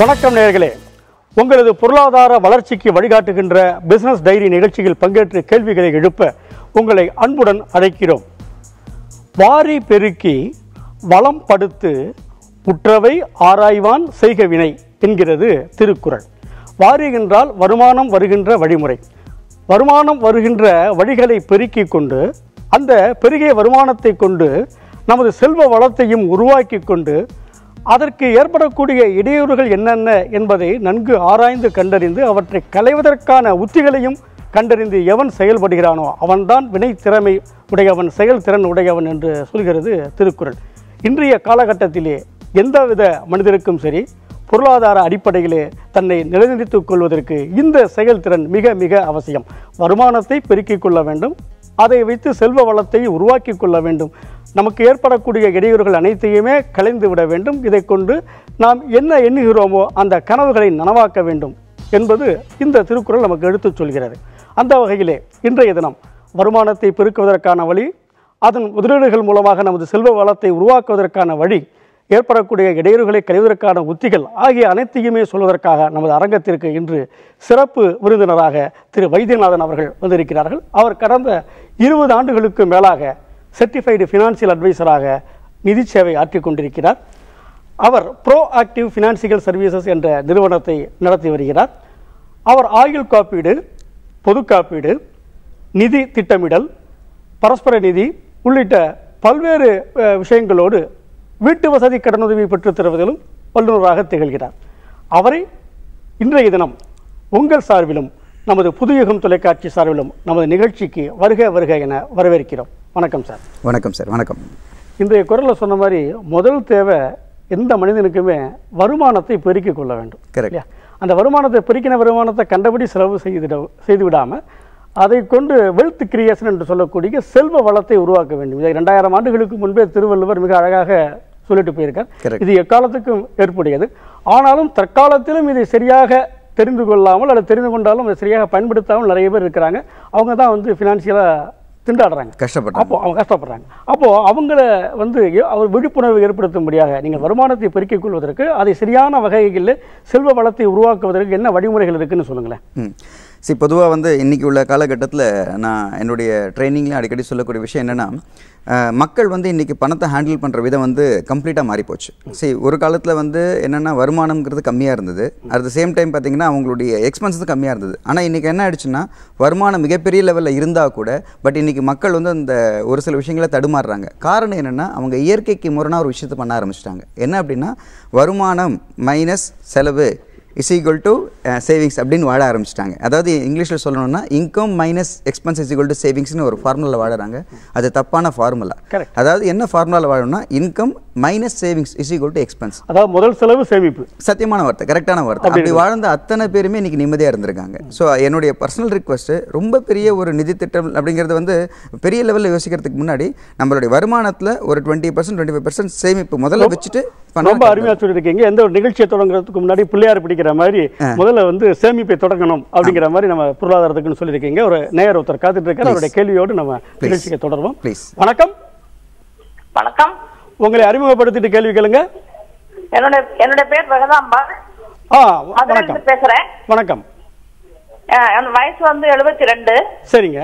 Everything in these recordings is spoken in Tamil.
வணக்கம் நேயர்களே உங்களது பொருளாதார வளர்ச்சிக்கு வழிகாட்டுகின்ற பிசினஸ் டைரி நிகழ்ச்சியில் பங்கேற்று கேள்விகளை எழுப்ப உங்களை அன்புடன் அழைக்கிறோம் வாரி பெருக்கி வளம் படுத்து உற்றவை ஆராய்வான் செய்க வினை என்கிறது திருக்குறள் வாரி என்றால் வருமானம் வருகின்ற வழிமுறை வருமானம் வருகின்ற வழிகளை பெருக்கிக் கொண்டு அந்த பெருகிய வருமானத்தை கொண்டு நமது செல்வ வளத்தையும் உருவாக்கி கொண்டு அதற்கு ஏற்படக்கூடிய இடையூறுகள் என்னென்ன என்பதை நன்கு ஆராய்ந்து கண்டறிந்து அவற்றை களைவதற்கான உத்திகளையும் கண்டறிந்து எவன் செயல்படுகிறானோ அவன்தான் வினை திறமை உடையவன் செயல்திறன் உடையவன் என்று சொல்கிறது திருக்குறள் இன்றைய காலகட்டத்திலே எந்தவித மனிதருக்கும் சரி பொருளாதார அடிப்படையிலே தன்னை நிலைநிறுத்திக் கொள்வதற்கு இந்த செயல்திறன் மிக மிக அவசியம் வருமானத்தை பெருக்கிக் கொள்ள வேண்டும் அதை வைத்து செல்வ வளத்தை உருவாக்கி கொள்ள வேண்டும் நமக்கு ஏற்படக்கூடிய இடையூறுகள் அனைத்தையுமே கலைந்து விட வேண்டும் இதை கொண்டு நாம் என்ன எண்ணுகிறோமோ அந்த கனவுகளை நனவாக்க வேண்டும் என்பது இந்த திருக்குறள் நமக்கு எடுத்துச் சொல்கிறது அந்த வகையிலே இன்றைய தினம் வருமானத்தை பெருக்குவதற்கான வழி அதன் முதலீடுகள் மூலமாக நமது செல்வ வளத்தை உருவாக்குவதற்கான வழி ஏற்படக்கூடிய இடையூறுகளை களைவதற்கான உத்திகள் ஆகிய அனைத்தையுமே சொல்வதற்காக நமது அரங்கத்திற்கு இன்று சிறப்பு விருந்தினராக திரு வைத்தியநாதன் அவர்கள் வந்திருக்கிறார்கள் அவர் கடந்த இருபது ஆண்டுகளுக்கு மேலாக சர்டிஃபைடு ஃபினான்சியல் அட்வைசராக நிதி சேவை ஆற்றிக் கொண்டிருக்கிறார் அவர் ப்ரோ ஆக்டிவ் ஃபினான்சியல் சர்வீசஸ் என்ற நிறுவனத்தை நடத்தி வருகிறார் அவர் ஆயுள் காப்பீடு பொது காப்பீடு நிதி திட்டமிடல் பரஸ்பர நிதி உள்ளிட்ட பல்வேறு அஹ், விஷயங்களோடு வீட்டு வசதி கடனுதவி பெற்றுத் தருவதிலும் வல்லுநராக திகழ்கிறார் அவரை இன்றைய தினம் உங்கள் சார்பிலும் நமது புதுயுகம் தொலைக்காட்சி சார்பிலும் நமது நிகழ்ச்சிக்கு வருக வருக என வரவேற்கிறோம் வணக்கம் சார் வணக்கம் சார் வணக்கம் இன்றைய குரலில் சொன்ன மாதிரி முதல் தேவை எந்த மனிதனுக்குமே வருமானத்தை பெருக்கிக் கொள்ள வேண்டும் Correct. இல்லையா அந்த வருமானத்தை பெருக்கின வருமானத்தை கண்டபடி செலவு செய்திட செய்து விடாமல் அதை கொண்டு வெல்த் கிரியேஷன் என்று சொல்லக்கூடிய செல்வ வளத்தை உருவாக்க வேண்டும் இதை ரெண்டாயிரம் ஆண்டுகளுக்கு முன்பே திருவள்ளுவர் மிக அழகாக சொல்லிட்டு போயிருக்கார் Correct. இது எக்காலத்துக்கும் ஏற்புடையது ஆனாலும் தற்காலத்திலும் இதை சரியாக தெரிந்து கொள்ளாமல் அல்லது தெரிந்து கொண்டாலும் அதை சரியாக பயன்படுத்தாமல் நிறைய பேர் இருக்கிறாங்க அவங்க தான் வந்து ஃபினான்ஷியலாக திண்டாடுறாங்க கஷ்டப்பட்டேன் அப்போ அவங்க கஷ்டப்படுறாங்க அப்போ அவங்கள வந்து எ- அவர் விழிப்புணர்வு ஏற்படுத்தும்படியாக நீங்கள் வருமானத்தை பெருக்கிக் கொள்வதற்கு அதை சரியான வகைகளில் செல்வ வளத்தை உருவாக்குவதற்கு என்ன வழிமுறைகள் இருக்குன்னு சொல்லுங்களேன் ம் சரி பொதுவாக வந்து இன்றைக்கி உள்ள காலகட்டத்தில் நான் என்னுடைய ட்ரைனிங்லேயும் அடிக்கடி சொல்லக்கூடிய விஷயம் என்னென்னா மக்கள் வந்து இன்றைக்கி பணத்தை ஹேண்டில் பண்ணுற விதம் வந்து கம்ப்ளீட்டாக மாறிப்போச்சு சரி ஒரு காலத்தில் வந்து என்னென்னா வருமானம்ங்கிறது கம்மியாக இருந்தது அட் த சேம் டைம் பார்த்தீங்கன்னா அவங்களுடைய எக்ஸ்பென்சஸ் கம்மியாக இருந்தது ஆனால் இன்றைக்கி என்ன ஆயிடுச்சுன்னா வருமானம் மிகப்பெரிய லெவலில் இருந்தால் கூட பட் இன்றைக்கி மக்கள் வந்து அந்த ஒரு சில விஷயங்களை தடுமாறுறாங்க காரணம் என்னென்னா அவங்க இயற்கைக்கு முரணாக ஒரு விஷயத்தை பண்ண ஆரம்பிச்சிட்டாங்க என்ன அப்படின்னா வருமானம் மைனஸ் செலவு இஸ் ஈக்குவல் டு சேவிங்ஸ் அப்படின்னு வாழ ஆரம்பிச்சிட்டாங்க அதாவது இங்கிலீஷில் சொல்லணும்னா income minus expense is equal to சேவிங்ஸ்னு ஒரு ஃபார்முலா வாடுறாங்க அது தப்பான ஃபார்முலா Correct. அதாவது என்ன ஃபார்முலாவில் வாழணும்னா income minus savings is equal to expense அதாவது முதல் செலவு சேமிப்பு சத்தியமான வார்த்தை கரெக்டான வார்த்தை அப்படி வாழ்ந்த அத்தனை பேருமே இன்னைக்கு நிம்மதியாக இருந்திருக்காங்க ஸோ என்னுடைய பர்சனல் ரிக்வஸ்ட் ரொம்ப பெரிய ஒரு நிதி திட்டம் அப்படிங்கிறது வந்து பெரிய லெவலில் யோசிக்கிறதுக்கு முன்னாடி நம்மளுடைய வருமானத்தில் ஒரு twenty percent twenty five percent சேமிப்பு முதல்ல வச்சுட்டு பண்ணா ரொம்ப அருமையா சொல்லியிருக்கீங்க எந்த ஒரு நிகழ்ச்சியை தொடங்குறதுக்கு முன்னாடி பிள்ளையார் பிடிக்கிற மாதிரி முதல்ல வந்து சேமிப்பை தொடங்கணும் அப்படிங்கிற மாதிரி நம்ம பொருளாதாரத்துக்குன்னு சொல்லியிருக்கீங்க ஒரு நேயர் ஒருத்தர் காத்துட்டு இருக்காரு அவருடைய கேள்வியோடு நம்ம நிகழ்ச்சியை தொடர்வோம் Please. வணக்கம் வணக்கம் உங்களை அறிமுகப்படுத்திட்டு கேள்வி கேளுங்க என்னோட என்னோட பேர் வெகதாம்பா ஆ மதுரையில வணக்கம் இருந்து பேசுறேன் வணக்கம் அஹ் என் வயசு வந்து எழுபத்தி ரெண்டு சரிங்க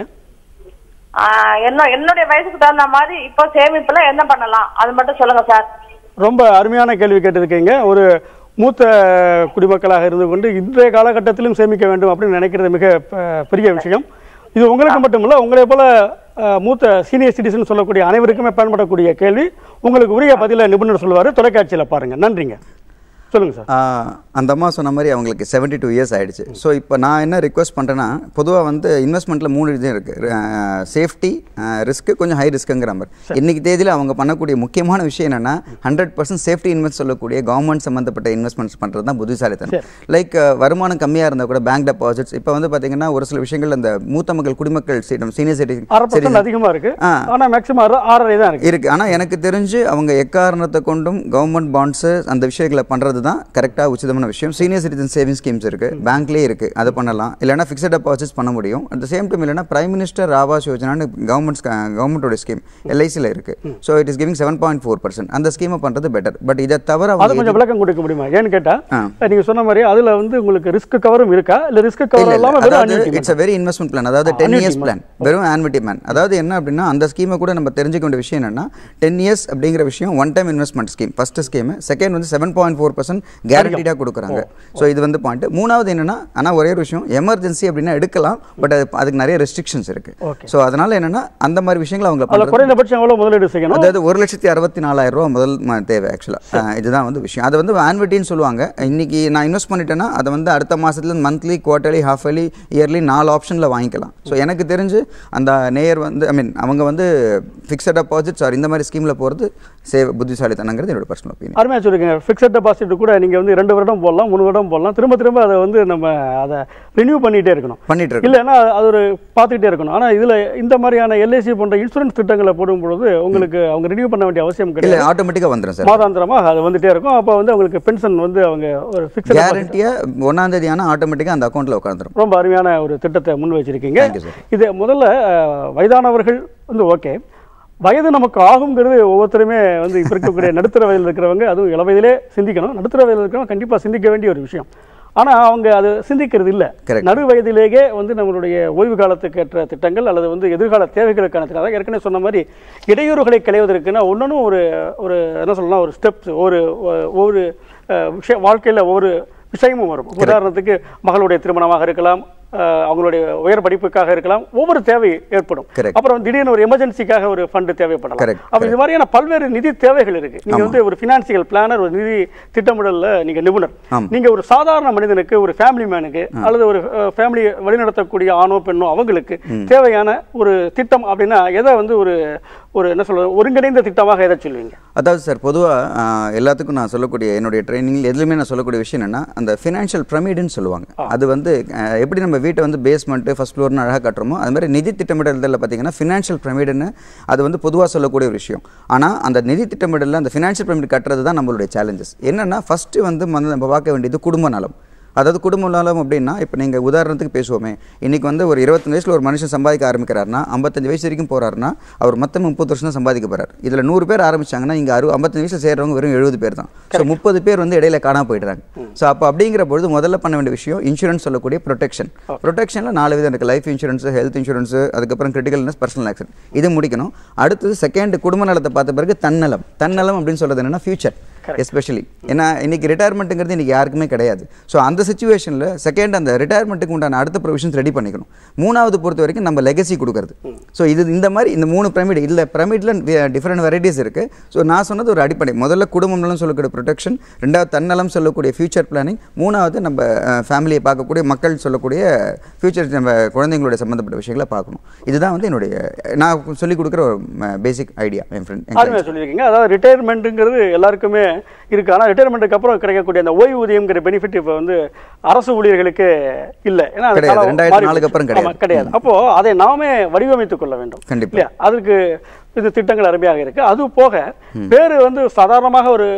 என்ன என்னுடைய வயசுக்கு தகுந்த மாதிரி இப்போ சேமிப்புல என்ன பண்ணலாம் அது மட்டும் சொல்லுங்க சார் ரொம்ப அருமையான கேள்வி கேட்டிருக்கீங்க ஒரு மூத்த குடிமக்களாக இருந்து கொண்டு இன்றைய காலகட்டத்திலும் சேமிக்க வேண்டும் அப்படின்னு நினைக்கிறது மிக ப- பெரிய விஷயம் இது உங்களுக்கு மட்டுமல்ல உங்களை போல அஹ், மூத்த சீனியர் சிட்டிசன் சொல்லக்கூடிய அனைவருக்குமே பயன்படக்கூடிய கேள்வி உங்களுக்கு உரிய பதில நிபுணர் சொல்லுவார் தொலைக்காட்சியில் பாருங்க நன்றிங்க சொல்லுங்க சார் ஆஹ் அந்த அம்மா சொன்ன மாதிரி அவங்களுக்கு 72 டூ இயர்ஸ் ஆயிடுச்சு ஸோ இப்போ நான் என்ன ரிக்வஸ்ட் பண்ணுறேன்னா பொதுவாக வந்து இன்வெஸ்ட்மெண்ட்டில் மூணு இது இருக்குது சேஃப்டி ரிஸ்க்கு கொஞ்சம் ஹை ரிஸ்க்குங்கிற மாதிரி இன்னைக்கு தேதியில் அவங்க பண்ணக்கூடிய முக்கியமான விஷயம் என்னென்னா ஹண்ட்ரட் பர்சன்ட் சேஃப்டி இன்வெஸ்ட் சொல்லக்கூடிய கவர்மெண்ட் சம்மந்தப்பட்ட இன்வெஸ்ட்மெண்ட்ஸ் பண்ணுறது தான் புத்திசாலித்தனம் லைக் வருமானம் கம்மியாக இருந்தால் கூட பேங்க் டெபாசிட்ஸ் இப்போ வந்து பார்த்தீங்கன்னா ஒரு சில விஷயங்கள் அந்த மூத்த மக்கள் குடிமக்கள் சீனியர் அரை சிட்டிசன் பர்சன்ட் அதிகமா இருக்கு ஆ. ஆனா மேக்சிமம் ஆறரை தான் இருக்கு இருக்கு ஆனால் எனக்கு தெரிஞ்சு அவங்க எக்காரணத்தை கொண்டும் கவர்மெண்ட் பாண்ட்ஸு அந்த விஷயங்களை பண்ணுறது தான் கரெக்டாக உச்சிதமான சொன்ன விஷயம் சீனியர் சிட்டிசன் சேவிங் ஸ்கீம்ஸ் இருக்கு பேங்க்லேயே இருக்கு அதை பண்ணலாம் இல்லைனா ஃபிக்ஸட் டெபாசிட்ஸ் பண்ண முடியும் அட் த சேம் டைம் இல்லைனா பிரைம் மினிஸ்டர் ஆவாஸ் யோஜனான்னு கவர்மெண்ட் கவர்மெண்டோட ஸ்கீம் எல்ஐசியில் இருக்கு so it is giving seven point four percent அந்த ஸ்கீமை பண்ணுறது பெட்டர் பட் இதை தவிர அது அவங்க கொஞ்சம் விளக்கம் கொடுக்க முடியுமா ஏன்னு கேட்டா ஆ. நீங்க சொன்ன மாதிரி அதுல வந்து உங்களுக்கு ரிஸ்க் கவரும் இருக்கா இல்ல ரிஸ்க் கவர் இல்லாம வெறும் annuity it's a very investment plan அதாவது டென் annuity இயர்ஸ் பிளான் வெறும் ஆன்விட்டி பிளான் அதாவது என்ன அப்படின்னா அந்த ஸ்கீமை கூட நம்ம தெரிஞ்சுக்க வேண்டிய விஷயம் என்னன்னா டென் இயர்ஸ் அப்படிங்கிற விஷயம் one time investment scheme first scheme second வந்து செவன் பாயிண்ட் ஃபோர் பர்சன்ட் கேரண்டீடாக கொடுக்குறாங்க ஸோ இது வந்து பாயிண்ட் மூணாவது என்னன்னா ஆனால் ஒரே ஒரு விஷயம் எமர்ஜென்சி அப்படின்னா எடுக்கலாம் பட் அது அதுக்கு நிறைய ரெஸ்ட்ரிக்ஷன்ஸ் இருக்கு Okay. ஸோ அதனால என்னன்னா அந்த மாதிரி விஷயங்களை அவங்க அதுல பண்றது குறைந்தபட்சம் எவ்வளவு முதலீடு செய்யணும் அதாவது ஒரு லட்சத்தி அறுபத்தி நாலாயிரம் ரூபா முதல் ம- தேவை ஆக்சுவலாக இதுதான் வந்து விஷயம் அது வந்து ஆன்விட்டின்னு சொல்லுவாங்க இன்னைக்கு நான் இன்வெஸ்ட் பண்ணிட்டேன்னா அதை வந்து அடுத்த மாசத்துல monthly quarterly half yearly yearly நாலு ஆப்ஷனில் வாங்கிக்கலாம் ஸோ எனக்கு தெரிஞ்சு அந்த நேயர் வந்து ஐ மீன் அவங்க வந்து ஃபிக்ஸட் டெபாசிட்ஸ் ஆர் இந்த மாதிரி ஸ்கீமில் போகிறது சேவ் புத்திசாலித்தனங்கிறது என்னோட பர்சனல் ஒப்பீனியன் அருமையா சொல்லிருக்கீங்க ஃபிக்ஸட் டெபாசிட் கூட நீங்க வந்து ரெண்டு வருடம் போடலாம் மூணு வருடம் போடலாம் திரும்ப திரும்ப அதை வந்து நம்ம அதை ரினியூ பண்ணிட்டே இருக்கணும் பண்ணிட்டு இருக்கோம் இல்லைன்னா அது ஒரு பார்த்துக்கிட்டே இருக்கணும் ஆனா இதுல இந்த மாதிரியான எல்ஐசி போன்ற இன்சூரன்ஸ் திட்டங்களை போடும் பொழுது உங்களுக்கு அவங்க ரினியூ பண்ண வேண்டிய அவசியம் இல்லை கிடையாது ஆட்டோமேட்டிக்காக வந்துடும் சார் மாதாந்திரமா அது வந்துட்டே இருக்கும் அப்போ வந்து அவங்களுக்கு பென்ஷன் வந்து அவங்க ஒரு ஃபிக்ஸட் கேரண்டியாக ஒன்றாம் தேதி ஆனால் ஆட்டோமேட்டிக்காக அந்த அக்கௌண்ட்டில் உட்காந்துரும் ரொம்ப அருமையான ஒரு திட்டத்தை முன் வச்சிருக்கீங்க Thank you, sir. இது முதல்ல அஹ், வயதானவர்கள் வந்து ஓகே வயது நமக்கு ஆகுங்கிறது ஒவ்வொருத்தருமே வந்து இப்போ இருக்கக்கூடிய நடுத்தர வயதில் இருக்கிறவங்க அதுவும் இள வயதிலே சிந்திக்கணும் நடுத்தர வயதில் இருக்கிறவங்க கண்டிப்பாக சிந்திக்க வேண்டிய ஒரு விஷயம் ஆனா அவங்க அது சிந்திக்கிறது இல்ல Correct. நடு வயதிலேயே வந்து நம்மளுடைய ஓய்வு காலத்துக்கு ஏற்ற திட்டங்கள் அல்லது வந்து எதிர்கால தேவைகளுக்கான திட்டம் அதாவது ஏற்கனவே சொன்ன மாதிரி இடையூறுகளை களைவதற்குன்னா ஒன்னொன்னும் ஒரு ஒரு என்ன சொல்லலாம் ஒரு ஸ்டெப்ஸ் ஒரு ஒரு அஹ், விஷயம் வாழ்க்கையில ஒவ்வொரு விஷயமும் வரும் உதாரணத்துக்கு மகளுடைய திருமணமாக இருக்கலாம் அஹ், அவங்களுடைய உயர் படிப்புக்காக இருக்கலாம் ஒவ்வொரு தேவை ஏற்படும் Correct. அப்புறம் திடீர்னு ஒரு எமர்ஜென்சிக்காக ஒரு ஃபண்ட் தேவைப்படலாம் Correct, அப்ப இது மாதிரியான பல்வேறு நிதி தேவைகள் இருக்கு நீங்க வந்து ஒரு பினான்சியல் பிளானர் ஒரு நிதி திட்டமிடல்ல நீங்க நிபுணர் ஆமா. நீங்க ஒரு சாதாரண மனிதனுக்கு ஒரு ஃபேமிலி மேனுக்கு அல்லது ஒரு ஃபேமிலி வழிநடத்தக்கூடிய ஆணோ பெண்ணோ அவங்களுக்கு தேவையான ஒரு திட்டம் அப்படின்னா எதை வந்து ஒரு ஒரு என்ன சொல்றது ஒருங்கிணைந்த திட்டமாக எதை சொல்லுவீங்க அதாவது சார் பொதுவாக எல்லாத்துக்கும் நான் சொல்லக்கூடிய என்னுடைய ட்ரைனிங்கில் எதுலையுமே நான் சொல்லக்கூடிய விஷயம் என்னன்னா அந்த ஃபினான்ஷியல் பிரமிடுன்னு சொல்லுவாங்க அது வந்து அஹ், எப்படி நம்ம வீட்டை வந்து பேஸ்மெண்ட்டு ஃபர்ஸ்ட் ஃப்ளோர்னு அழகாக கட்டுறோமோ அது மாதிரி நிதி திட்டமிடலில் பார்த்தீங்கன்னா ஃபினான்ஷியல் பிரமிடுன்னு அது வந்து பொதுவாக சொல்லக்கூடிய ஒரு விஷயம் ஆனால் அந்த நிதி திட்டமிடலில் அந்த ஃபினான்ஷியல் பிரமிட் கட்டுறது தான் நம்மளுடைய சேலஞ்சஸ் என்னன்னா ஃபஸ்ட்டு வந்து முதல்ல நம்ம பார்க்க வேண்டியது குடும்ப நலம் அதாவது குடும்ப நலம் அப்படின்னா இப்போ நீங்கள் உதாரணத்துக்கு பேசுவோமே இன்னைக்கு வந்து ஒரு இருபத்தஞ்சு வயசில் ஒரு மனுஷன் சம்பாதிக்க ஆரம்பிக்கிறாருன்னா ஐம்பத்தஞ்சு வயசு வரைக்கும் போறாருன்னா அவர் மொத்தம் முப்பது வருஷம் தான் சம்பாதிக்க போறாரு இதில் நூறு பேர் ஆரம்பிச்சாங்கன்னா இங்கே அறு ஐம்பத்தஞ்சு வயசில் சேர்றவங்க வெறும் எழுபது பேர் தான் ஸோ முப்பது பேர் வந்து இடையில காணாம போயிடுறாங்க ஸோ அப்போ அப்படிங்கிற பொழுது முதல்ல பண்ண வேண்டிய விஷயம் இன்சூரன்ஸ் சொல்லக்கூடிய ப்ரொடெக்ஷன் ப்ரொடெக்ஷனில் நாலு விதம் இருக்குது லைஃப் இன்சூரன்ஸ் ஹெல்த் இன்சூரன்ஸ் அதுக்கப்புறம் கிரிட்டிக்கல் இல்னஸ் பர்சனல் ஆக்சிடென்ட் இது முடிக்கணும் அடுத்தது செகண்ட் குடும்ப நலத்தை பார்த்த பிறகு தன்னலம் தன்னலம் அப்படின்னு சொல்றது என்னன்னா ஃபியூச்சர் எஸ்பெஷலி ஏன்னா இன்னைக்கு ரிட்டையர்மெண்ட்டுங்கிறது இன்னைக்கு யாருக்குமே கிடையாது ஸோ அந்த சுச்சுவேஷனில் செகண்ட் அந்த ரிட்டையர்மெண்ட்டுக்கு உண்டான அடுத்த ப்ரொவிஷன்ஸ் ரெடி பண்ணிக்கணும் மூணாவது பொறுத்த வரைக்கும் நம்ம லெகசி கொடுக்கறது ஸோ இது இந்த மாதிரி இந்த மூணு பிரமிட் இதில் பிரமிடில் டிஃப்ரெண்ட் வெரைட்டிஸ் இருக்கு ஸோ நான் சொன்னது ஒரு அடிப்படை முதல்ல குடும்பம் நலம் சொல்லக்கூடிய ப்ரொடெக்ஷன் ரெண்டாவது தன்னலம் சொல்லக்கூடிய ஃபியூச்சர் பிளானிங் மூணாவது நம்ம ஃபேமிலியை பார்க்கக்கூடிய மக்கள் சொல்லக்கூடிய ஃபியூச்சர் நம்ம குழந்தைங்களோட சம்மந்தப்பட்ட விஷயங்களை பார்க்கணும் இதுதான் வந்து என்னுடைய நான் சொல்லிக் கொடுக்குற ஒரு பேசிக் ஐடியா என் ஃப்ரெண்ட் அருமையாக சொல்லியிருக்கீங்க அதாவது ரிட்டையர்மெண்ட்டுங்கிறது எல்லாருக்குமே இருக்கு ஆனால் ரிட்டையர்மெண்ட்டுக்கு அப்புறம் கிடைக்கக்கூடிய அந்த ஓய்வூதியம்ங்கிற பெனிஃபிட் இப்போ வந்து அரசு ஊழியர்களுக்கு இல்லை ஏன்னா அது கிடையாது. காலம் 2004 மாறி போச்சு. அப்புறம் கிடையாது. ஆமா, கிடையாது அப்போ அதை நாமே வடிவமைத்துக் கொள்ள வேண்டும் கண்டிப்பா. இல்லையா அதுக்கு இது திட்டங்கள் அருமையாக இருக்கு அது போக வேறு வந்து சாதாரணமாக ஒரு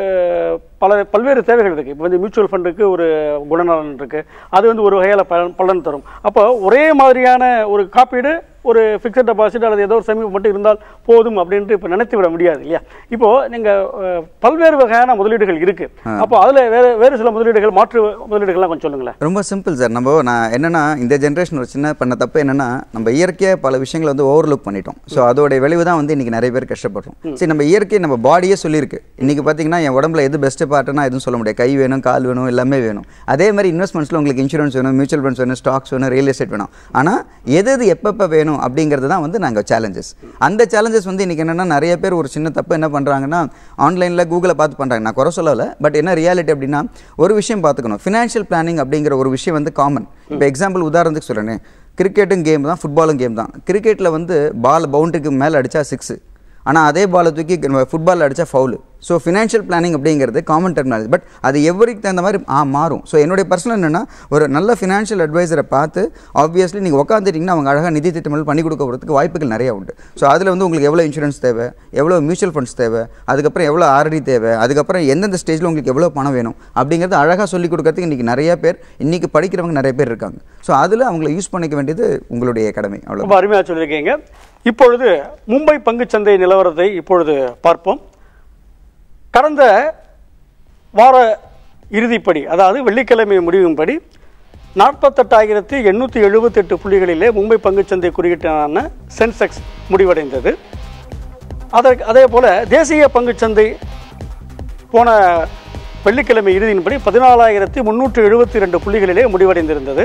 பல பல்வேறு தேவைகள் இருக்கு இப்போ வந்து மியூச்சுவல் ஃபண்டுக்கு ஒரு குணநலன் இருக்கு அது வந்து ஒரு வகையில பலன் பலன் தரும் அப்போ ஒரே மாதிரியான ஒரு காப்பீடு ஒரு ஃபிக்ஸட் டெபாசிட் அல்லது ஏதோ ஒரு சேமிப்பு மட்டும் இருந்தால் போதும் அப்படின்ட்டு இப்போ நினைத்து விட முடியாது இல்லையா இப்போ நீங்க அஹ், பல்வேறு வகையான முதலீடுகள் இருக்கு அப்போ அதுல வேற வேறு சில முதலீடுகள் மாற்று முதலீடுகள்லாம் கொஞ்சம் சொல்லுங்களேன் ரொம்ப சிம்பிள் சார் நம்ம நான் என்னன்னா இந்த ஜென்ரேஷன் ஒரு சின்ன பண்ண தப்பு என்னன்னா நம்ம இயற்கையாக பல விஷயங்களை வந்து ஓவர்லுக் பண்ணிட்டோம் ஸோ அதோட விளைவு தான் வந்து இன்னைக்கு நிறைய பேர் கஷ்டப்படுறோம் சரி நம்ம இயற்கை நம்ம பாடியே சொல்லியிருக்கு இன்னைக்கு பார்த்தீங்கன்னா என் உடம்புல எது பெஸ்ட் பார்ட்னா எதுவும் சொல்ல முடியாது கை வேணும் கால் வேணும் எல்லாமே வேணும் அதே மாதிரி இன்வெஸ்ட்மெண்ட்ஸில் உங்களுக்கு இன்சூரன்ஸ் வேணும் மியூச்சுவல் ஃபண்ட்ஸ் வேணும் ஸ்டாக்ஸ் வேணும் ரியல் எஸ்டேட் வேணும் ஆனால் எது எது எப்பப்போ வேணும் அப்படிங்கிறது தான் வந்து நாங்கள் சேலஞ்சஸ் அந்த சேலஞ்சஸ் வந்து இன்னைக்கு என்னன்னா நிறைய பேர் ஒரு சின்ன தப்பு என்ன பண்ணுறாங்கன்னா ஆன்லைனில் கூகுளை பார்த்து பண்ணுறாங்க நான் குறை சொல்லலை பட் என்ன ரியாலிட்டி அப்படின்னா ஒரு விஷயம் பார்த்துக்கணும் ஃபினான்ஷியல் பிளானிங் அப்படிங்கிற ஒரு விஷயம் வந்து காமன் இப்போ எக்ஸாம்பிள் உதாரணத்துக்கு சொல்கிறேனே கிரிக்கெட்டும் கேம் தான் ஃபுட்பாலும் கேம் தான் கிரிக்கெட்டில் வந்து பால் பவுண்டரிக்கு மேலே அடித்தா சிக்ஸு ஆனால் அதே பாலை தூக்கி ஃபுட்பாலில் அடித்தா ஃபவுலு ஸோ ஃபினான்ஷியல் பிளானிங் அப்படிங்கிறது காமன் டெர்மினாலஜி பட் அது எவருக்கு தகுந்த மாதிரி ஆ மாறும் ஸோ என்னுடைய பர்சனல் என்னென்னா ஒரு நல்ல ஃபினான்ஷியல் அட்வைசரை பார்த்து ஆப்வியஸ்லி நீங்கள் உட்காந்துட்டிங்கன்னா அவங்க அழகாக நிதி திட்டமிடல் பண்ணி கொடுக்க போகிறதுக்கு வாய்ப்புகள் நிறைய உண்டு ஸோ அதில் வந்து உங்களுக்கு எவ்வளோ இன்சூரன்ஸ் தேவை எவ்வளோ மியூச்சுவல் ஃபண்ட்ஸ் தேவை அதுக்கப்புறம் எவ்வளோ ஆர்டி தேவை அதுக்கப்புறம் எந்தெந்த ஸ்டேஜில் உங்களுக்கு எவ்வளோ பணம் வேணும் அப்படிங்கிறது அழகாக சொல்லிக் கொடுக்கறதுக்கு இன்றைக்கி நிறைய பேர் இன்றைக்கி படிக்கிறவங்க நிறைய பேர் இருக்காங்க ஸோ அதில் அவங்கள யூஸ் பண்ணிக்க வேண்டியது உங்களுடைய கடமை அவ்வளோ ரொம்ப அருமையாக சொல்லியிருக்கீங்க இப்பொழுது மும்பை பங்குச்சந்தை நிலவரத்தை இப்பொழுது பார்ப்போம் கடந்த வார இறுதிப்படி அதாவது வெள்ளிக்கிழமை முடிவின்படி நாற்பத்தெட்டாயிரத்தி எண்ணூற்றி எழுபத்தெட்டு புள்ளிகளிலே மும்பை பங்குச்சந்தை குறியீட்டான சென்செக்ஸ் முடிவடைந்தது அதற்கு அதே போல் தேசிய பங்குச்சந்தை போன வெள்ளிக்கிழமை இறுதியின்படி பதினாலாயிரத்தி முந்நூற்று எழுபத்தி ரெண்டு புள்ளிகளிலே முடிவடைந்திருந்தது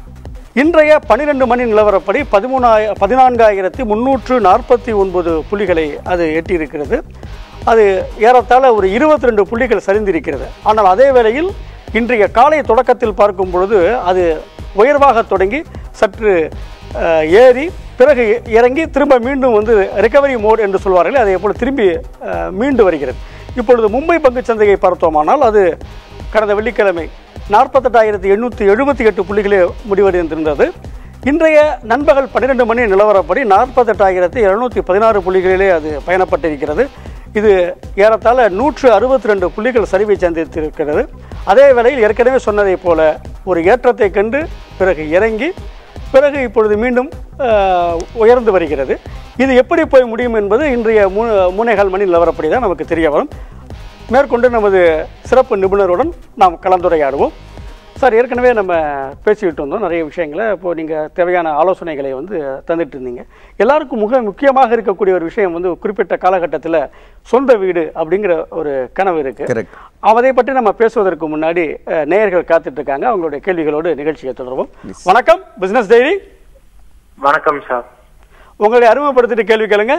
இன்றைய பன்னிரெண்டு மணி நிலவரப்படி பதிமூணாய பதினான்காயிரத்தி முந்நூற்று நாற்பத்தி ஒன்பது புள்ளிகளை அது எட்டியிருக்கிறது அது ஏறத்தாழ ஒரு இருபத்தி ரெண்டு புள்ளிகள் சரிந்திருக்கிறது ஆனால் அதே வேளையில் இன்றைய காலை தொடக்கத்தில் பார்க்கும் பொழுது அது உயர்வாக தொடங்கி சற்று அஹ், ஏறி பிறகு இறங்கி திரும்ப மீண்டும் வந்து ரெக்கவரி மோட் என்று சொல்வார்கள் அதே போல் திரும்பி அஹ், மீண்டு வருகிறது இப்பொழுது மும்பை பங்குச் சந்தையை பார்த்தோமானால் அது கடந்த வெள்ளிக்கிழமை நாற்பத்தெட்டாயிரத்தி எண்ணூற்றி எழுபத்தி எட்டு புள்ளிகளே முடிவடைந்திருந்தது இன்றைய நண்பகல் பன்னிரெண்டு மணி நிலவரப்படி நாற்பத்தெட்டாயிரத்தி எழுநூற்றி பதினாறு புள்ளிகளிலே அது பயணப்பட்டிருக்கிறது இது ஏறத்தாழ நூற்று அறுபத்தி ரெண்டு புள்ளிகள் சரிவை சந்தித்திருக்கிறது அதே வேளையில் ஏற்கனவே சொன்னதைப் போல ஒரு ஏற்றத்தை கண்டு பிறகு இறங்கி பிறகு இப்பொழுது மீண்டும் அஹ், உயர்ந்து வருகிறது இது எப்படி போய் முடியும் என்பது இன்றைய மூ மூணேகால் மணி நிலவரப்படி தான் நமக்கு தெரிய வரும் மேற்கொண்டு நமது சிறப்பு நிபுணருடன் நாம் கலந்துரையாடுவோம் சார் ஏற்கனவே நம்ம பேசிக்கிட்டு வந்தோம் நிறைய விஷயங்களை இப்போ நீங்கள் தேவையான ஆலோசனைகளை வந்து தந்துட்டு இருந்தீங்க எல்லாருக்கும் மிக முக்கியமாக இருக்கக்கூடிய ஒரு விஷயம் வந்து குறிப்பிட்ட காலகட்டத்தில் சொந்த வீடு அப்படிங்கிற ஒரு கனவு இருக்கு Correct. அதை பற்றி நம்ம பேசுவதற்கு முன்னாடி அஹ், நேயர்கள் காத்துட்டு இருக்காங்க அவங்களுடைய கேள்விகளோடு நிகழ்ச்சியை தொடர்வோம் வணக்கம் பிசினஸ் டைரி வணக்கம் சார் உங்களை அறிமுகப்படுத்திட்டு கேள்வி கேளுங்க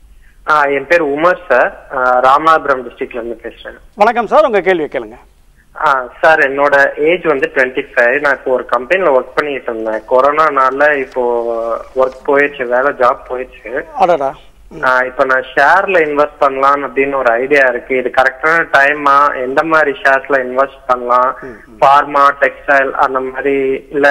ஆ, என் பேர் உமர் சார் ஆ, ராமநாதபுரம் டிஸ்ட்ரிக்ட்ல இருந்து பேசுறேன் வணக்கம் சார் உங்க கேள்வி கேளுங்க ஆ, சார் என்னோட ஏஜ் வந்து டுவெண்ட்டி ஃபைவ் நான் இப்போ ஒரு கம்பெனில ஒர்க் பண்ணிட்டு இருந்தேன் கொரோனானால இப்போ ஒர்க் போயிடுச்சு வேலை ஜாப் போயிடுச்சு அடடா ஆ, இப்போ நான் ஷேர்ல இன்வெஸ்ட் பண்ணலாம் அப்படின்னு ஒரு ஐடியா இருக்கு இது கரெக்டான டைமா எந்த மாதிரி ஷேர்ஸ்ல இன்வெஸ்ட் பண்ணலாம் ஃபார்மா டெக்ஸ்டைல் அந்த மாதிரி இல்ல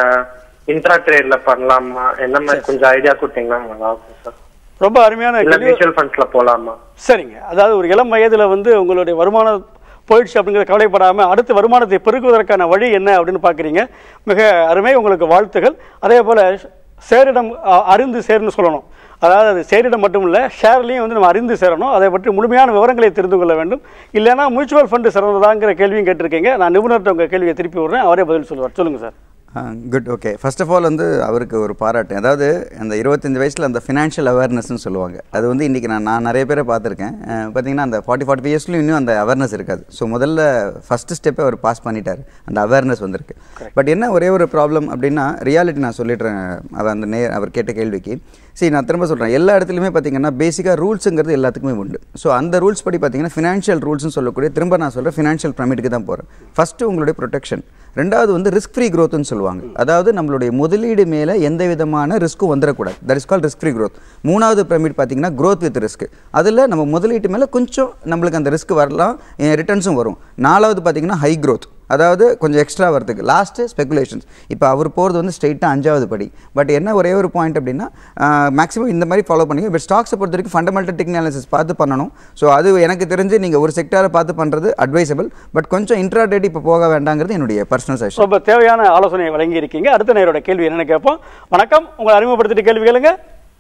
இன்ட்ரா ட்ரேட்ல பண்ணலாமா என்ன மாதிரி கொஞ்சம் ஐடியா கொடுத்தீங்கன்னா நல்லா இருக்கும் சார் ரொம்ப அருமையான இல்ல கேள்வி மியூச்சுவல் ஃபண்ட்ஸ்ல போலாமா சரிங்க அதாவது ஒரு இளம் வயதில் வந்து உங்களுடைய வருமானம் போயிடுச்சு அப்படிங்கிற கவலைப்படாமல் அடுத்த வருமானத்தை பெருக்குவதற்கான வழி என்ன அப்படின்னு பார்க்குறீங்க மிக அருமை உங்களுக்கு வாழ்த்துகள் அதே போல் சேரிடம் அ, அறிந்து சேர்னு சொல்லணும் அதாவது அது சேரிடம் மட்டும் இல்லை ஷேர்லையும் வந்து நம்ம அறிந்து சேரணும் அதை பற்றி முழுமையான விவரங்களை தெரிந்து கொள்ள வேண்டும் இல்லைன்னா மியூச்சுவல் ஃபண்டு சிறந்ததாங்கிற கேள்வியும் கேட்டிருக்கீங்க நான் நிபுணர்கிட்ட உங்கள் கேள்வியை திருப்பி விடுறேன் அவரே பதில் சொல்லுவார் சொல்லுங்கள் sir good okay first of all வந்து அவருக்கு ஒரு பாராட்டு அதாவது அந்த இருபத்தஞ்சு வயசில் அந்த ஃபினான்ஷியல் அவேர்னஸ்னு சொல்லுவாங்க அது வந்து இன்றைக்கி நான் நான் நிறைய பேரை பார்த்துருக்கேன் அஹ் பார்த்தீங்கன்னா அந்த ஃபார்ட்டி ஃபார்ட்டி இயர்ஸ்லையும் இன்னும் அந்த அவேர்னஸ் இருக்காது ஸோ முதல்ல ஃபஸ்ட்டு ஸ்டெப்பை அவர் பாஸ் பண்ணிட்டார் அந்த அவேர்னஸ் வந்திருக்கு பட் என்ன ஒரே ஒரு ப்ராப்ளம் அப்படின்னா ரியாலிட்டி நான் சொல்லிடுறேன் அவர் அந்த நே அவர் கேட்ட கேள்விக்கு சரி நான் திரும்ப சொல்கிறேன் எல்லா இடத்துலையுமே பார்த்தீங்கன்னா பேசிக்காக ரூல்ஸுங்கிறது எல்லாத்துக்குமே உண்டு ஸோ அந்த ரூல்ஸ் படி பார்த்தீங்கன்னா ஃபினான்ஷியல் ரூல்ஸ்னு சொல்லக்கூடிய திரும்ப நான் சொல்கிறேன் ஃபினான்ஷியல் பிரமிடுக்கு தான் போகிறேன் ஃபஸ்ட்டு உங்களுடைய ப்ரொடெக்ஷன் ரெண்டாவது வந்து ரிஸ்க் ஃப்ரீ க்ரோத்னு சொல்லுவாங்க அதாவது நம்மளுடைய முதலீடு மேலே எந்த விதமான ரிஸ்க்கும் வந்துடக்கூடாது that is call risk free growth மூணாவது பிரமிட் பார்த்தீங்கன்னா growth வித் ரிஸ்க் அதில் நம்ம முதலீட்டு மேலே கொஞ்சம் நம்மளுக்கு அந்த ரிஸ்க் வரலாம் ரிட்டர்ன்ஸும் வரும் நாலாவது பார்த்தீங்கன்னா ஹை growth அதாவது கொஞ்சம் எக்ஸ்ட்ரா வரதுக்கு லாஸ்ட்டு ஸ்பெகுலேஷன்ஸ் இப்போ அவர் போகிறது வந்து ஸ்ட்ரெயிட்டாக அஞ்சாவது படி பட் என்ன ஒரே ஒரு பாயிண்ட் அப்படின்னா மேக்ஸிமம் இந்த மாதிரி ஃபாலோ பண்ணி பட் ஸ்டாக்ஸை பொறுத்த வரைக்கும் ஃபண்டமெண்டல் டெக்னாலிசிஸ் பார்த்து பண்ணணும் ஸோ அது எனக்கு தெரிஞ்சு நீங்கள் ஒரு செக்டாரை பார்த்து பண்ணுறது அட்வைசபிள் பட் கொஞ்சம் இன்ட்ராடேட் இப்போ போக வேண்டாங்கிறது என்னுடைய பர்சனல் சஜஷன் ரொம்ப தேவையான ஆலோசனையை வழங்கி இருக்கீங்க அடுத்த நேரோட கேள்வி என்னன்னு கேட்போம் வணக்கம் உங்களை அறிமுகப்படுத்திட்டு கேள்வி கேளுங்க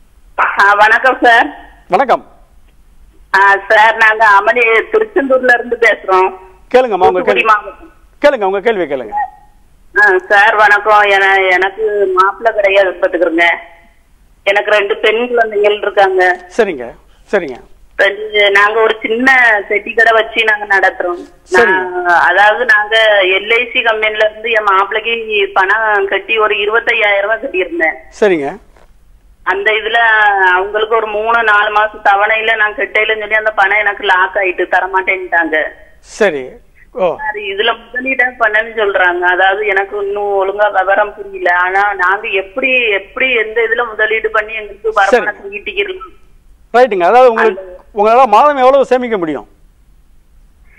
ஆ, வணக்கம் சார் வணக்கம் ஆ, சார் நாங்க அமளி திருச்செந்தூர்ல இருந்து பேசுறோம் கேளுங்கம்மா உங்க தூத்துக்குடி கேள்வி மாவட்டம் கேளுங்க உங்க கேள்வி கேளுங்க ஆ, சார் வணக்கம் என- எனக்கு மாப்பிள்ளை கிடையாது பார்த்துக்கிறேங்க எனக்கு ரெண்டு பெண் குழந்தைகள் இருக்காங்க சரிங்க சரிங்க ரெண்டு நாங்க ஒரு சின்ன பெட்டி கடை வச்சு நாங்க நடத்துறோம் சரி. நான், அதாவது நாங்க எல்ஐசி கம்பெனில இருந்து என் மாப்பிள்ளைக்கு பணம் கட்டி ஒரு இருபத்தையாயிரம் ரூபாய் கட்டியிருந்தேன் சரிங்க அந்த இதுல அவங்களுக்கு ஒரு மூணு நாலு மாசம் தவணையில நான் கெட்டையிலன்னு சொல்லி அந்த பணம் எனக்கு லாக் ஆயிட்டு தரமாட்டேன்ட்டாங்க சரி ஓ சார் இதுல முதலீடு பண்ணேன்னு சொல்றாங்க அதாவது எனக்கு இன்னும் ஒழுங்கா விவரம் புரியல ஆனா நாங்க எப்படி எப்படி எந்த இதுல முதலீடு பண்ணி எங்களுக்கு வருமானத்தை ஈட்டிக்கிறோம் ரைட்டுங்க அதாவது உங்களுக்கு உங்களால் மாதம் எவ்வளவு சேமிக்க முடியும்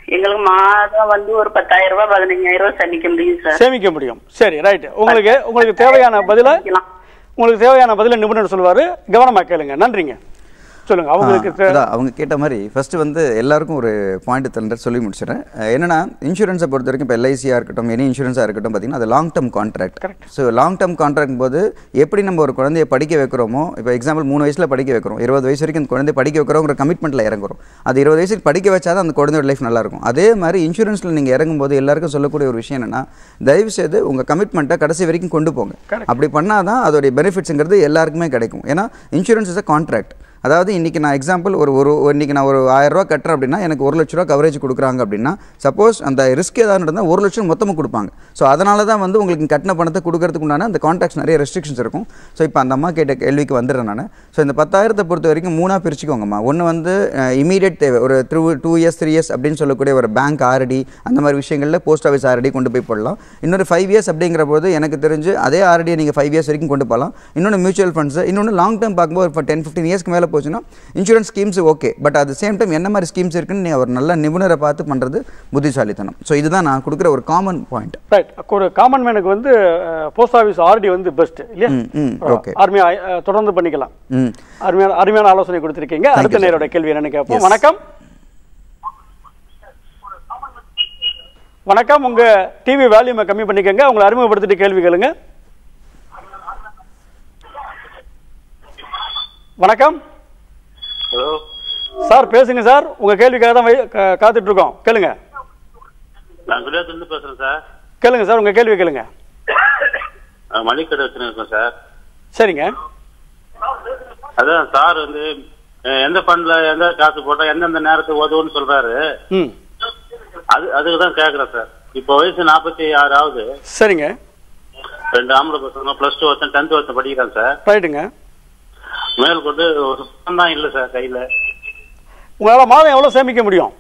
எங்களுக்கு மாதம் வந்து ஒரு பத்தாயிரம் ரூபாய் பதினஞ்சாயிரம் ரூபாய் சந்திக்க முடியும் சார் சேமிக்க முடியும் சரி ரைட் உங்களுக்கு உங்களுக்கு தேவையான பதில சந்திக்கலாம். உங்களுக்கு தேவையான பதில நிபுணர் சொல்லுவாரு கவனமா கேளுங்க நன்றிங்க சொல்லுங்க அவங்களுக்கு தே- அதான் அவங்க கேட்ட மாதிரி ஃபர்ஸ்ட் வந்து எல்லாருக்கும் ஒரு பாயிண்ட் தந்துட்டு சொல்லி முடிச்சிடறேன் அஹ் என்னன்னா இன்சூரன்ஸை பொறுத்த வரைக்கும் இப்போ எல்ஐசியாக இருக்கட்டும் எனி இன்சூரன்ஸாக இருக்கட்டும் பார்த்தீங்கன்னா அது long term contract so long term contract போது எப்படி நம்ம ஒரு குழந்தைய படிக்க வைக்கிறோமோ இப்போ எக்ஸாம்பிள் மூணு வயசில் படிக்க வைக்கிறோம் இருபது வயசு வரைக்கும் அந்த குழந்தைய படிக்க வைக்கிறோங்கிற கமிட்மெண்ட்டில் இறங்குறோம் அது இருபது வயசுக்கு படிக்க வச்சாதான் அந்த குழந்தையோட லைஃப் நல்லா இருக்கும் அதே மாதிரி இன்சூரன்ஸில் நீங்கள் இறங்கும்போது எல்லாருக்கும் சொல்லக்கூடிய ஒரு விஷயம் என்னன்னா தயவு செய்து உங்கள் கமிட்மெண்ட்டை கடைசி வரைக்கும் கொண்டு போங்க அப்படி பண்ணாதான் அதோடைய பெனிஃபிட்ஸுங்கிறது எல்லாருக்குமே கிடைக்கும் ஏன்னா இன்சூரன்ஸ் இஸ் அ கான்ட்ராக்ட் அதாவது இன்னைக்கு நான் எக்ஸாம்பிள் ஒரு ஒரு ஒரு- இன்னைக்கு நான் ஒரு ஆயிரம் ரூபா கட்டுறேன் அப்படின்னா எனக்கு ஒரு லட்ச ரூபா கவரேஜ் கொடுக்குறாங்க அப்படின்னா சப்போஸ் அந்த ரிஸ்க் ஏதாவது நடந்தால் ஒரு லட்சம் மொத்தமாக கொடுப்பாங்க ஸோ அதனால தான் வந்து உங்களுக்கு கட்டின பணத்தை கொடுக்கறதுக்கு உண்டான அந்த கான்ட்ராக்ட்ஸ் நிறைய ரெஸ்ட்ரிக்ஷன்ஸ் இருக்கும் ஸோ இப்போ அந்த அம்மா கேட்ட கேள்விக்கு வந்துடுறேன் நான் ஸோ இந்த பத்தாயிரத்தை பொறுத்த வரைக்கும் மூணாக பிரிச்சுக்கோங்கம்மா ஒன்று வந்து இமீடியட் தேவை ஒரு through two years three years அப்படின்னு சொல்லக்கூடிய ஒரு பேங்க் ஆர்டி அந்த மாதிரி விஷயங்களில் போஸ்ட் ஆஃபீஸ் ஆர்டி கொண்டு போய் போடலாம் இன்னொரு ஃபைவ் இயர்ஸ் அப்படிங்கிற போது எனக்கு தெரிஞ்சு அதே ஆர்டியை நீங்கள் ஃபைவ் இயர்ஸ் வரைக்கும் கொண்டு போகலாம் இன்னொன்று மியூச்சுவல் ஃபண்ட்ஸ் இன்னொன்று லாங் டேர்ம் பார்க்கும்போது இப்போ டென் ஃபிஃப்டின் இயர்ஸ்க்கு மேலே போச்சுன்னா insurance schemes okay but at same time என்ன மாதிரி ஸ்கீம்ஸ் இருக்குன்னு நீ ஒரு நல்ல நிபுணரை பார்த்து பண்ணுறது புத்திசாலித்தனம் ஸோ இதுதான் நான் கொடுக்குற ஒரு காமன் பாயிண்ட் ரைட் ஒரு காமன் மேனுக்கு வந்து போஸ்ட் ஆஃபீஸ் ஆர்டி வந்து பெஸ்ட் இல்லையா ம், ம், okay. அருமையா அஹ், தொடர்ந்து பண்ணிக்கலாம் ம் அருமையான அருமையான ஆலோசனை கொடுத்திருக்கீங்க அடுத்த நேரோட கேள்வி என்னன்னு கேட்போம் வணக்கம் வணக்கம் உங்க டிவி வேல்யூமை கம்மி பண்ணிக்கங்க உங்களை அறிமுகப்படுத்திட்டு கேள்வி கேளுங்க வணக்கம் ஹலோ சார் பேசுங்க சார் உங்க கேள்விக்காக தான் வை- கா- காத்துட்டு இருக்கோம் கேளுங்க நான் குடியாத்திலிருந்து பேசுறேன் சார் கேளுங்க சார் உங்க கேள்வி கேளுங்க நான் மளிகை வச்சுருக்கேன் சார் சரிங்க அதான் சார் வந்து அஹ், எந்த ஃபண்ட்ல எந்த காசு போட்டா எந்தெந்த நேரத்துக்கு உதவுன்னு சொல்றாரு ம் அது அதுக்கு தான் கேக்குறேன் சார் இப்போ வயசு நாற்பத்தி ஆறு ஆகுது சரிங்க ரெண்டு ஆம்பளை பசங்க பிளஸ் டூ வருஷம் டென்த் வருஷம் படிக்கிறேன் சார் ரைட்டுங்க மேல் கொண்டு ஒரு பணம் தான் இல்லை சார் கையில உங்களால மாதம் எவ்வளவு சேமிக்க முடியும்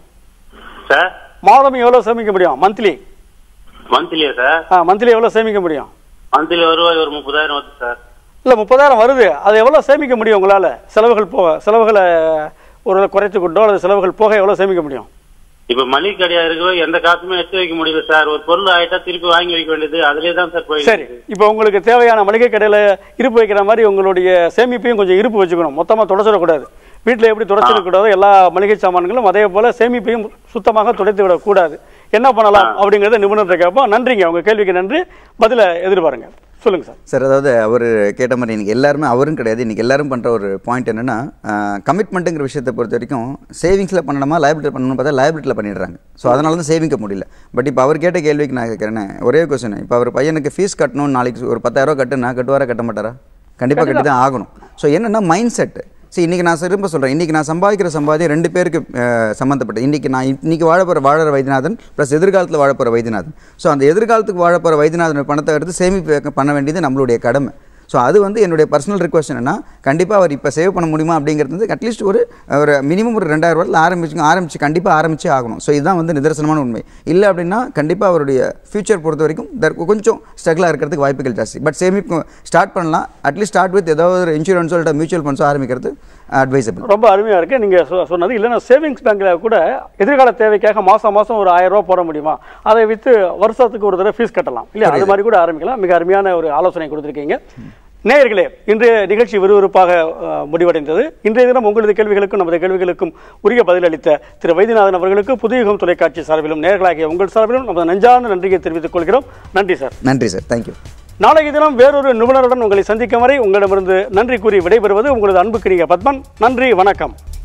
சார் மாதம் எவ்வளவு சேமிக்க முடியும் மந்த்லி மந்த்லியா சார் ஆ மந்த்லி எவ்வளவு சேமிக்க முடியும் மந்த்லி வருவாய் ஒரு முப்பதாயிரம் வருது சார் இல்ல முப்பதாயிரம் வருது அதை எவ்வளவு சேமிக்க முடியும் உங்களால செலவுகள் போக செலவுகளை ஒரு குறைத்து கொண்டோ அல்லது செலவுகள் போக எவ்வளவு சேமிக்க முடியும் இப்ப மளிகை கடையா இருக்கிற எந்த காசுமே எடுத்து வைக்க முடியல சார் ஒரு பொருள் ஆயிட்டா திருப்பி வாங்கி வைக்க வேண்டியது அதுலயே தான் சார் போயிட்டு சரி இப்போ உங்களுக்கு தேவையான மளிகை கடையில இருப்பு வைக்கிற மாதிரி உங்களுடைய சேமிப்பையும் கொஞ்சம் இருப்பு வச்சுக்கணும் மொத்தமா தொடச்சிடக்கூடாது வீட்டில் எப்படி தொடச்சிடக்கூடாதோ எல்லா மளிகை சாமான்களும் அதே போல சேமிப்பையும் சுத்தமாக துடைத்து விடக்கூடாது என்ன பண்ணலாம் அப்படிங்கறத நிபுணர்கிட்ட கேட்போம் நன்றிங்க உங்க கேள்விக்கு நன்றி பதில எதிர்பாருங்க சொல்லுங்க சார் சார் அதாவது அவர் கேட்ட மாதிரி இன்னைக்கு எல்லாருமே அவரும் கிடையாது இன்னைக்கு எல்லாரும் பண்ணுற ஒரு பாயிண்ட் என்னன்னா கமிட்மெண்ட்டுங்கிற விஷயத்தை பொறுத்த வரைக்கும் சேவிங்ஸில் பண்ணணுமா லைபிலிட்டி பண்ணணும்னு பார்த்தா லைபிலிட்டியில் பண்ணிடுறாங்க ஸோ அதனால தான் சேவிங்க முடியல பட் இப்போ அவர் கேட்ட கேள்விக்கு நான் கேட்குறேன் ஒரே கொஸ்டின் இப்போ அவர் பையனுக்கு ஃபீஸ் கட்டணும் நாளைக்கு ஒரு பத்தாயிரம் கட்டுனா கட்டுவாரா கட்ட மாட்டாரா கண்டிப்பாக கட்டி தான் ஆகணும் ஸோ என்னென்னா மைண்ட் செட்டு சரி இன்றைக்கி நான் திரும்ப சொல்கிறேன் இன்றைக்கி நான் சம்பாதிக்கிற சம்பாதியம் ரெண்டு பேருக்கு அஹ், சம்மந்தப்பட்டது இன்றைக்கி நான் இன்றைக்கி வாழ போகிற வாழற வைத்தியநாதன் ப்ளஸ் எதிர்காலத்தில் வாழ போகிற வைத்தியநாதன் ஸோ அந்த எதிர்காலத்துக்கு வாழ போகிற வைத்தியநாதன் பணத்தை எடுத்து சேமிப்பு வைக்க- பண்ண வேண்டியது நம்மளுடைய கடமை ஸோ அது வந்து என்னுடைய பர்சனல் ரிக்வஸ்ட் என்னன்னா கண்டிப்பாக அவர் இப்போ சேவ் பண்ண முடியுமா அப்படிங்கிறது வந்து அட்லீஸ்ட் ஒரு ஒரு மினிமம் ஒரு ரெண்டாயிரம் ரூபாயில் ஆரம்பிச்சு ஆரம்பிச்சு கண்டிப்பாக ஆரம்பிச்சே ஆகணும் ஸோ இதுதான் வந்து நிதர்சனமான உண்மை இல்லை அப்படின்னா கண்டிப்பாக அவருடைய ஃபியூச்சர் பொறுத்த வரைக்கும் there கொஞ்சம் ஸ்ட்ரகிளாக இருக்கிறதுக்கு வாய்ப்புகள் ஜாஸ்தி பட் சேமிப்பு ஸ்டார்ட் பண்ணலாம் அட்லீஸ்ட் ஸ்டார்ட் வித் ஏதாவது ஒரு இன்சூரன்ஸோ இல்லை மியூச்சுவல் ஃபண்ட்ஸோ ஆரம்பிக்கிறது அட்வைசபிள் ரொம்ப அருமையா இருக்கு நீங்க சொ- சொன்னது இல்லைன்னா சேவிங்ஸ் பேங்க்ல கூட எதிர்கால தேவைக்காக மாசம் மாசம் ஒரு ஆயிரம் ரூபாய் போட முடியுமா அதை வித்து வருஷத்துக்கு ஒரு தடவை ஃபீஸ் கட்டலாம் இல்லையா அது மாதிரி கூட ஆரம்பிக்கலாம் மிக அருமையான ஒரு ஆலோசனை கொடுத்திருக்கீங்க நேயர்களே இன்றைய நிகழ்ச்சி விறுவிறுப்பாக அஹ், முடிவடைந்தது இன்றைய தினம் உங்களது கேள்விகளுக்கும் நமது கேள்விகளுக்கும் உரிய பதிலளித்த திரு வைத்தியநாதன் அவர்களுக்கு புதியகம் தொலைக்காட்சி சார்பிலும் நேயர்களாகிய உங்கள் சார்பிலும் நமது நெஞ்சார்ந்த நன்றியை தெரிவித்துக் கொள்கிறோம் நன்றி சார் நன்றி சார் தேங்க்யூ நாளைய தினம் வேறொரு நிபுணருடன் உங்களை சந்திக்கும் வரை உங்களிடமிருந்து நன்றி கூறி விடைபெறுவது உங்களது அன்புக்குரிய பத்மன் நன்றி வணக்கம்